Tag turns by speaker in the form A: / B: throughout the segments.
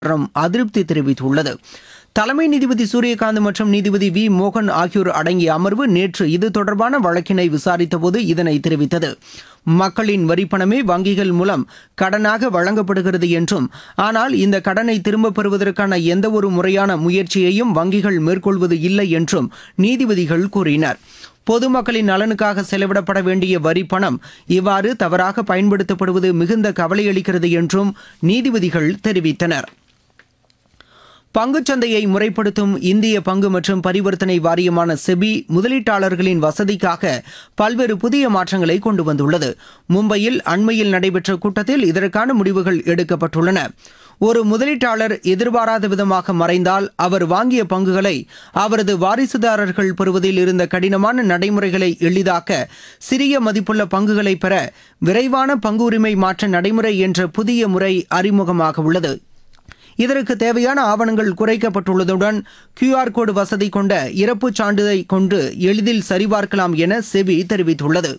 A: நீதிமன்றம் அதிருப்தி தெரிவித்துள்ளது தலைமை நீதிபதி சூரியகாந்த் மற்றும் நீதிபதி வி மோகன் ஆகியோர் அடங்கிய அமர்வு நேற்று இது தொடர்பான வழக்கினை விசாரித்தபோது இதனை தெரிவித்தது மக்களின் வரிப்பணமே வங்கிகள் மூலம் கடனாக வழங்கப்படுகிறது என்றும் ஆனால் இந்த கடனை திரும்பப் பெறுவதற்கான எந்தவொரு முறையான முயற்சியையும் வங்கிகள் மேற்கொள்வது இல்லை என்றும் நீதிபதிகள் கூறினர் பொதுமக்களின் நலனுக்காக செலவிடப்பட வேண்டிய வரி பணம் இவ்வாறு தவறாக பயன்படுத்தப்படுவது மிகுந்த கவலையளிக்கிறது என்றும் நீதிபதிகள் தெரிவித்தனர் பங்குச்சந்தையை முறைப்படுத்தும் இந்திய பங்கு மற்றும் பரிவர்த்தனை வாரியமான செபி முதலீட்டாளர்களின் வசதிக்காக பல்வேறு புதிய மாற்றங்களை கொண்டு வந்துள்ளது மும்பையில் அண்மையில் நடைபெற்ற கூட்டத்தில் இதற்கான முடிவுகள் எடுக்கப்பட்டுள்ளன ஒரு முதலீட்டாளர் எதிர்பாராத விதமாக மறைந்தால் அவர் வாங்கிய பங்குகளை அவரது வாரிசுதாரர்கள் பெறுவதில் இருந்த கடினமான நடைமுறைகளை எளிதாக்க சிறிய மதிப்புள்ள பங்குகளை பெற விரைவான பங்கு உரிமை மாற்ற நடைமுறை என்ற புதிய முறை அறிமுகமாக உள்ளது இதற்கு தேவையான ஆவணங்கள் குறைக்கப்பட்டுள்ளதுடன் கியூஆர் கோடு வசதி கொண்ட இறப்புச் சான்றிதழை கொண்டு எளிதில் சரிபார்க்கலாம் என செபி தெரிவித்துள்ளது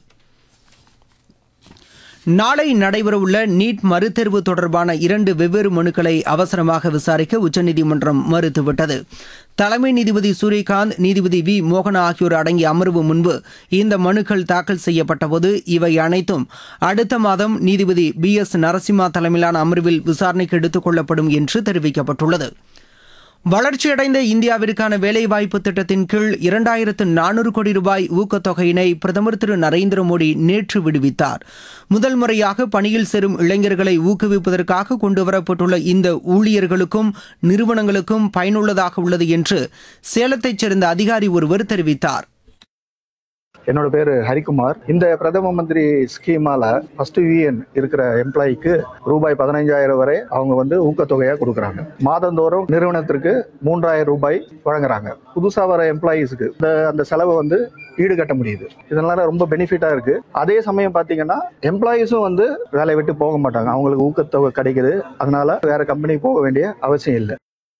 A: நாளை நடைபெறவுள்ள நீட் மறுதேர்வு தொடர்பான இரண்டு வெவ்வேறு மனுக்களை அவசரமாக விசாரிக்க உச்சநீதிமன்றம் மறுத்துவிட்டது தலைமை நீதிபதி சூரியகாந்த் நீதிபதி வி மோகனா ஆகியோர் அடங்கிய அமர்வு முன்பு இந்த மனுக்கள் தாக்கல் செய்யப்பட்டபோது இவை அனைத்தும் அடுத்த மாதம் நீதிபதி பி எஸ் நரசிம்மா தலைமையிலான அமர்வில் விசாரணைக்கு எடுத்துக் கொள்ளப்படும் என்று தெரிவிக்கப்பட்டுள்ளது வளர்ச்சியடைந்த இந்தியாவிற்கான வேலைவாய்ப்பு திட்டத்தின் கீழ் இரண்டாயிரத்து நானூறு கோடி ரூபாய் ஊக்கத்தொகையினை பிரதமர் திரு நரேந்திர மோடி நேற்று விடுவித்தார் முதல் முறையாக பணியில் சேரும் இளைஞர்களை ஊக்குவிப்பதற்காக கொண்டுவரப்பட்டுள்ள இந்த ஊழியர்களுக்கும் நிறுவனங்களுக்கும் பயனுள்ளதாக உள்ளது என்று சேலத்தைச் சேர்ந்த அதிகாரி ஒருவர் தெரிவித்தார்
B: என்னோட பேரு ஹரிக்குமார் இந்த பிரதம மந்திரி ஸ்கீமால ஃபர்ஸ்ட் யூஎன் இருக்கிற எம்ப்ளாய்க்கு ரூபாய் பதினைஞ்சாயிரம் வரை அவங்க வந்து ஊக்கத்தொகையா கொடுக்குறாங்க மாதந்தோறும் நிறுவனத்திற்கு மூன்றாயிரம் ரூபாய் வழங்குறாங்க புதுசா வர எம்ப்ளாயீஸ்க்கு இந்த அந்த செலவை வந்து ஈடுகட்ட முடியுது இதனால ரொம்ப பெனிஃபிட்டா இருக்கு அதே சமயம் பாத்தீங்கன்னா எம்ப்ளாயீஸும் வந்து வேலையை விட்டு போக மாட்டாங்க அவங்களுக்கு ஊக்கத்தொகை கிடைக்குது அதனால வேற கம்பெனி போக வேண்டிய அவசியம் இல்லை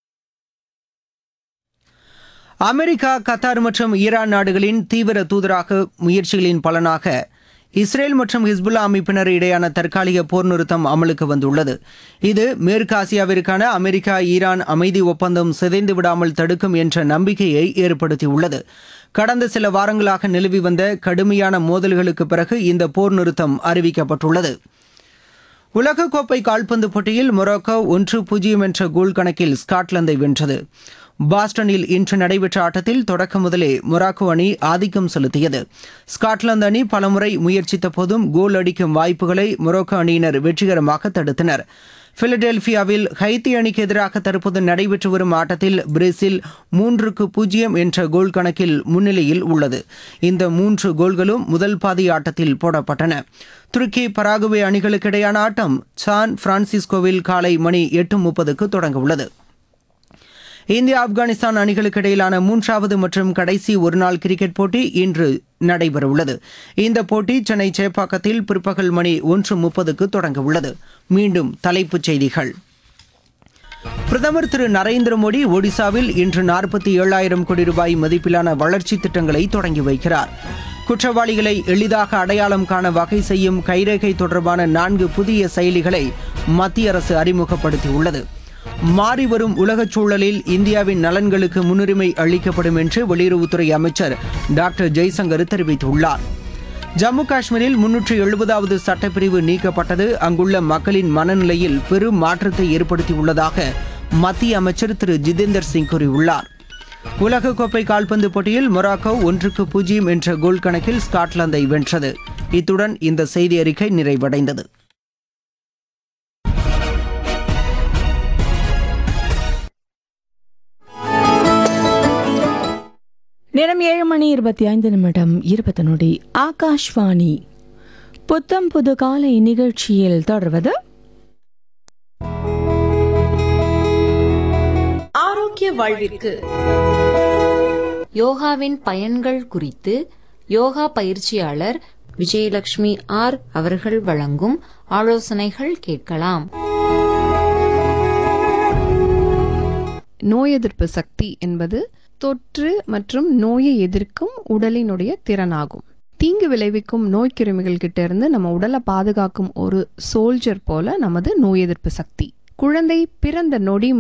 A: அமெரிக்கா கத்தார் மற்றும் ஈரான் நாடுகளின் தீவிர தூதராக முயற்சிகளின் பலனாக இஸ்ரேல் மற்றும் ஹிஸ்புல்லா அமைப்பினர் இடையான தற்காலிக போர் நிறுத்தம் அமலுக்கு வந்துள்ளது இது மேற்கு ஆசியாவிற்கான அமெரிக்கா ஈரான் அமைதி ஒப்பந்தம் சிதைந்து விடாமல் தடுக்கும் என்ற நம்பிக்கையை ஏற்படுத்தியுள்ளது கடந்த சில வாரங்களாக நிலவி வந்த கடுமையான மோதல்களுக்கு பிறகு இந்த போர் நிறுத்தம் அறிவிக்கப்பட்டுள்ளது உலகக்கோப்பை கால்பந்து போட்டியில் மொரோக்கோ ஒன்று பூஜ்ஜியம் என்ற கோல் கணக்கில் ஸ்காட்லாந்தை வென்றது பாஸ்டனில் இன்று நடைபெற்ற ஆட்டத்தில் தொடக்க முதலே மொராக்கோ அணி ஆதிக்கம் செலுத்தியது ஸ்காட்லாந்து அணி பலமுறை முயற்சித்த போதும் கோல் அடிக்கும் வாய்ப்புகளை மொரோக்கோ அணியினர் வெற்றிகரமாக தடுத்தனர் பிலடெல்பியாவில் ஹைத்தி அணிக்கு எதிராக தற்போது நடைபெற்று வரும் ஆட்டத்தில் பிரேசில் மூன்றுக்கு பூஜ்ஜியம் என்ற கோல் கணக்கில் முன்னிலையில் உள்ளது இந்த மூன்று கோல்களும் முதல் பாதி ஆட்டத்தில் போடப்பட்டன துருக்கி பராகுவே அணிகளுக்கிடையான ஆட்டம் சான் பிரான்சிஸ்கோவில் காலை மணி எட்டு முப்பதுக்கு தொடங்க உள்ளது இந்தியா ஆப்கானிஸ்தான் அணிகளுக்கு இடையிலான மூன்றாவது மற்றும் கடைசி ஒருநாள் கிரிக்கெட் போட்டி இன்று நடைபெறவுள்ளது இந்த போட்டி சென்னை சேப்பாக்கத்தில் பிற்பகல் மணி ஒன்று முப்பதுக்கு தொடங்க உள்ளது மீண்டும் தலைப்புச் செய்திகள் பிரதமர் திரு நரேந்திர மோடி ஒடிசாவில் இன்று நாற்பத்தி ஏழாயிரம் கோடி ரூபாய் மதிப்பிலான வளர்ச்சி திட்டங்களை தொடங்கி வைக்கிறார் குற்றவாளிகளை எளிதாக அடையாளம் காண வகை செய்யும் கைரேகை தொடர்பான நான்கு புதிய செயலிகளை மத்திய அரசு அறிமுகப்படுத்தியுள்ளது மாறிவரும் உலகச் சூழலில் இந்தியாவின் நலன்களுக்கு முன்னுரிமை அளிக்கப்படும் என்று வெளியுறவுத்துறை அமைச்சர் டாக்டர் ஜெய்சங்கர் தெரிவித்துள்ளார் ஜம்மு காஷ்மீரில் முன்னூற்று எழுபதாவது சட்டப்பிரிவு நீக்கப்பட்டது அங்குள்ள மக்களின் மனநிலையில் பெரும் மாற்றத்தை ஏற்படுத்தியுள்ளதாக மத்திய அமைச்சர் திரு ஜிதேந்தர் சிங் கூறியுள்ளார் உலகக்கோப்பை கால்பந்து போட்டியில் மொராக்கோ ஒன்றுக்கு பூஜ்ஜியம் என்ற கோல் கணக்கில் ஸ்காட்லாந்தை வென்றது இத்துடன் இந்த செய்தி அறிக்கை நிறைவடைந்தது
C: நேரம் ஏழு மணி இருபத்தி ஐந்து நிமிடம் இருபது நொடி ஆகாஷ்வாணி புத்தம் புது காலை நிகழ்ச்சியில் தொடர்வது
D: ஆரோக்கிய வாழ்விற்கு
E: யோகாவின் பயன்கள் குறித்து யோகா பயிற்சியாளர் விஜயலட்சுமி ஆர் அவர்கள் வழங்கும் ஆலோசனைகள் கேட்கலாம்
F: நோய் எதிர்ப்பு சக்தி என்பது தொற்று மற்றும் நோயை எதிர்க்கும் உடலினுடைய திறனாகும் தீங்கு விளைவிக்கும் நோய் கிருமிகள் கிட்ட இருந்து நம்ம உடலை பாதுகாக்கும் ஒரு சோல்ஜர் போல நமது நோய் எதிர்ப்பு சக்தி குழந்தை பிறந்த நொடி